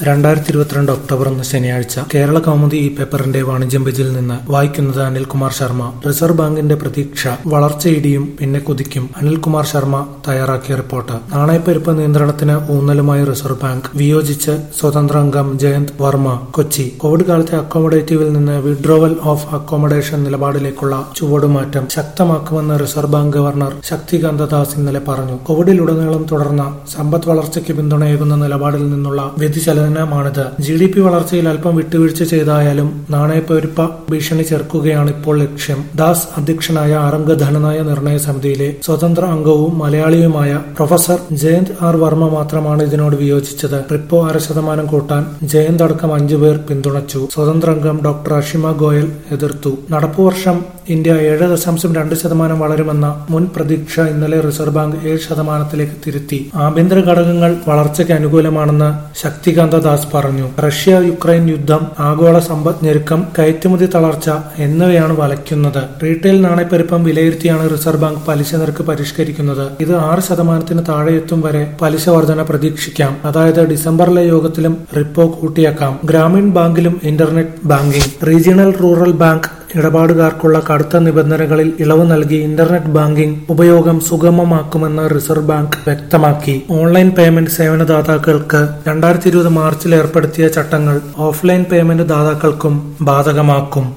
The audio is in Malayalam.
രണ്ടായിരത്തി ഇരുപത്തിരണ്ട് ഒക്ടോബർ ഒന്ന് ശനിയാഴ്ച കേരള കൗമുദി ഈ പേപ്പറിന്റെ വാണിജ്യം പേജിൽ നിന്ന് വായിക്കുന്നത് അനിൽകുമാർ ശർമ്മ റിസർവ് ബാങ്കിന്റെ പ്രതീക്ഷ വളർച്ചയിടിയും പിന്നെ കുതിക്കും അനിൽകുമാർ ശർമ്മ തയ്യാറാക്കിയ റിപ്പോർട്ട് നാണയപ്പെരുപ്പ നിയന്ത്രണത്തിന് ഊന്നലുമായി റിസർവ് ബാങ്ക് വിയോജിച്ച് സ്വതന്ത്ര അംഗം ജയന്ത് വർമ്മ കൊച്ചി കോവിഡ് കാലത്തെ അക്കോമഡേറ്റീവിൽ നിന്ന് വിഡ്രോവൽ ഓഫ് അക്കോമഡേഷൻ നിലപാടിലേക്കുള്ള ചുവടുമാറ്റം ശക്തമാക്കുമെന്ന് reserve bank governor Shaktikanta Das ഇന്നലെ പറഞ്ഞു കോവിഡിലുടനീളം തുടർന്ന സമ്പദ് വളർച്ചയ്ക്ക് പിന്തുണയേകുന്ന നിലപാടിൽ നിന്നുള്ള വ്യതിചലനമാണിത് ജി ഡി പി വളർച്ചയിൽ അല്പം വിട്ടുവീഴ്ച ചെയ്തായാലും നാണയപ്പെരുപ്പ ഭീഷണി ചെറുക്കുകയാണ് ഇപ്പോൾ ലക്ഷ്യം ദാസ് അധ്യക്ഷനായ ആറംഗ ധനനയ നിർണയ സമിതിയിലെ സ്വതന്ത്ര അംഗവും മലയാളിയുമായ പ്രൊഫസർ ജയന്ത് ആർ വർമ്മ മാത്രമാണ് ഇതിനോട് വിയോജിച്ചത് റിപ്പോ അര ശതമാനം കൂട്ടാൻ ജയന്ത് അടക്കം അഞ്ചുപേർ പിന്തുണച്ചു സ്വതന്ത്ര അംഗം ഡോക്ടർ അഷിമ ഗോയൽ എതിർത്തു നടപ്പുവർഷം ഇന്ത്യ ഏഴ് ദശാംശം രണ്ട് ശതമാനം വളരുമെന്ന മുൻ പ്രതീക്ഷ ഇന്നലെ റിസർവ് ബാങ്ക് ഏഴ് ശതമാനത്തിലേക്ക് തിരുത്തി ആഭ്യന്തര ഘടകങ്ങൾ വളർച്ചയ്ക്ക് അനുകൂലമാണെന്ന് ശക്തികാന്ത ദാസ് പറഞ്ഞു റഷ്യ യുക്രൈൻ യുദ്ധം ആഗോള സമ്പദ് ഞെരുക്കം കയറ്റുമതി തളർച്ച എന്നിവയാണ് വലയ്ക്കുന്നത് റീറ്റെയിൽ നാണയപ്പെരുപ്പം വിലയിരുത്തിയാണ് റിസർവ് ബാങ്ക് പലിശ നിരക്ക് പരിഷ്കരിക്കുന്നത് ഇത് ആറ് ശതമാനത്തിന് താഴെ എത്തും വരെ പലിശ വർധന പ്രതീക്ഷിക്കാം അതായത് ഡിസംബറിലെ യോഗത്തിലും റിപ്പോ കൂട്ടിയേക്കാം ഗ്രാമീൺ ബാങ്കിലും internet banking regional rural bank ഇടപാടുകാർക്കുള്ള കടുത്ത നിബന്ധനകളിൽ ഇളവ് നൽകി ഇന്റർനെറ്റ് ബാങ്കിംഗ് ഉപയോഗം സുഗമമാക്കുമെന്ന് റിസർവ് ബാങ്ക് വ്യക്തമാക്കി ഓൺലൈൻ പേയ്മെന്റ് സേവനദാതാക്കൾക്ക് രണ്ടായിരത്തി ഇരുപത് മാർച്ചിൽ ഏർപ്പെടുത്തിയ ചട്ടങ്ങൾ ഓഫ്ലൈൻ പേയ്മെന്റ് ദാതാക്കൾക്കും ബാധകമാക്കും